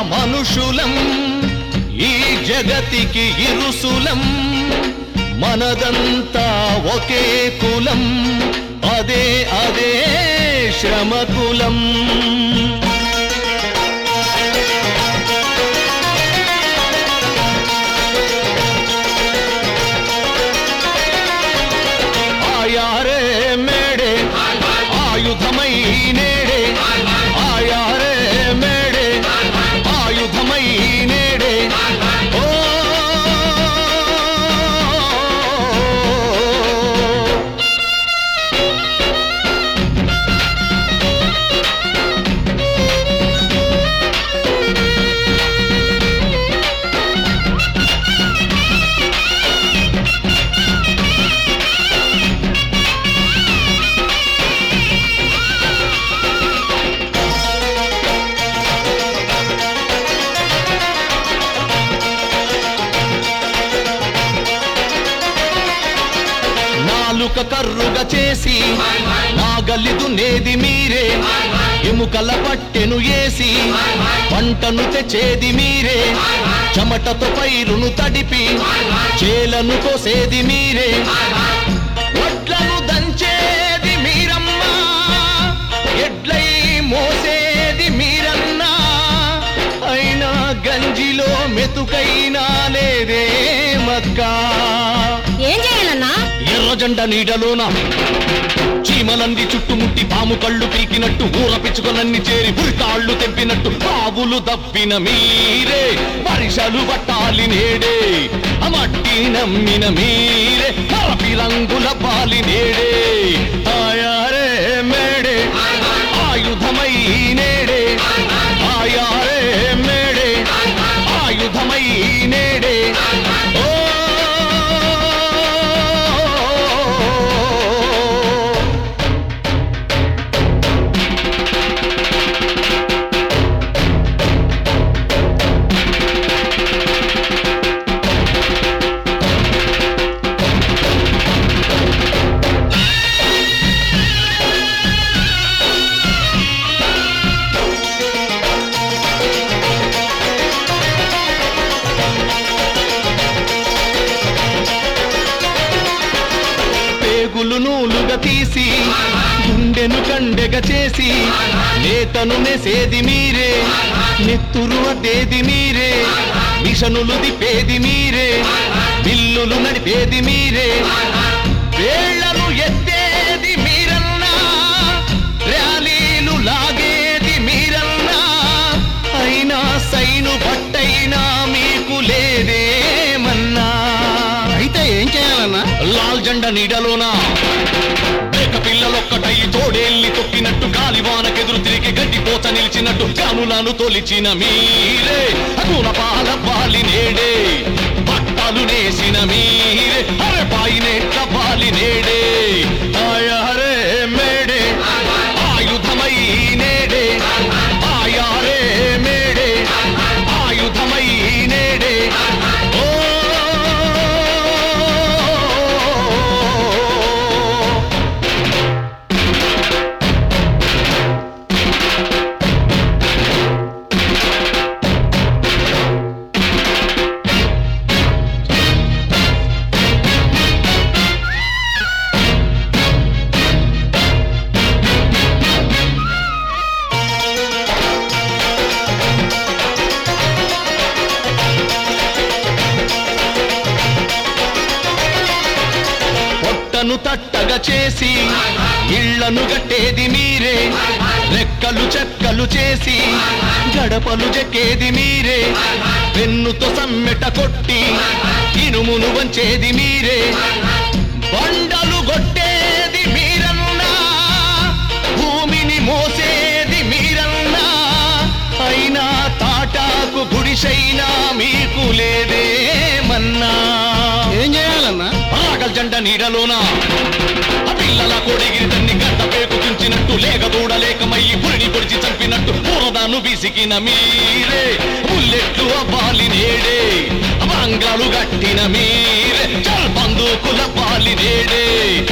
మనుషులం ఈ జగతికి ఇరుసులం మనదంతా ఒకే కులం అదే అదే శ్రమకులం ఆయారే మేడే ఆయుధమై నేడే ఆయారే మేడే ఆయుధమై నేడే ఓ నాలుక కర్రుగా చేసి నాగలి దున్నేది మీరే ఎముకల పట్టెను ఏసి పంటను తెచ్చేది మీరే చెమటతో పైరును తడిపి చేలను కోసేది మీరే వడ్లను దంచేది మీరమ్మా ఎడ్లై మోసేది మీరన్నా అయినా గంజిలో మెతుకైనా లేదే మక్కా ఏం చేయాలన్నా ఎర్ర జెండ నీడలోన చీమలంది చుట్టుముట్టి పాము కళ్ళు పీకినట్టు ఊర పిచ్చుకలన్నీ చేరి ఉరికాళ్ళు తెంపినట్టు పావులు దప్పిన మీరే వర్షాలు పట్టాలి నేడే ఆ మట్టి నమ్మిన మీరే మరపి రంగుల పాలి నేడే ఆయారే మేడే ఆయుధమై నేడే ఆయారే మేడే ఆయుధమై నేడే ఓ పేగులు నూలుగా తీసి గుండెను కండెగా చేసి నేతను నెసేది మీరే నెత్తురు అదేది మీరే మిషనులు దిపేది మీరే బిల్లులు నడిపేది మీరే వేళ్లను ఎత్తేది మీరన్నా ర్యాలీలు లాగేది మీరన్నా అయినా సైను పట్టైనా మీకు లేదేమన్నా అయితే ఏం చేయాలన్నా లాల్ జెండా నీడలోనా మేక పిల్లలొక్కటై తోడేల్ని తొక్కినట్టు గాలివానకెదురు తిరిగి గడ్డిపోత నిలిచినట్టు కానులను తొలిచిన మీరే అగున పాల పాలి నేడే పట్టాలు నేసిన మీరే అరే పాయినేట్ల పాలి నేడే ఆయారే మేడే ఆయుధమై నేడే ఆయారే మేడే ఆయుధమై నేడే ఓ పొట్టను తట్టగా చేసి ఇళ్లను గట్టేది మీరే రెక్కలు చెక్కలు చేసి గడపలు చెక్కేది మీరే పెన్నుతో సమ్మెట కొట్టి ఇనుమును వంచేది మీరే బండలు కొట్టేది మీరన్నా భూమిని మోసేది మీరన్నా అయినా తాటాకు గుడిసైనా మీకు లేదేమన్నా ఏం చేయాలన్నా పాగల్ జెండ నీడలోన ఆ పిల్లల కొడిగిరి తన్ని గడ్డ పేకు తుంచినట్టు లేక దూడలేకమయ్యి పురిని పొడిచి చంపినట్టు పూరదాను విసికిన మీరే బుల్లెట్లు అవ్వాలి నేడే బంగ్లాలు గట్టిన మీరే చల్ బందూకుల పాలి నేడే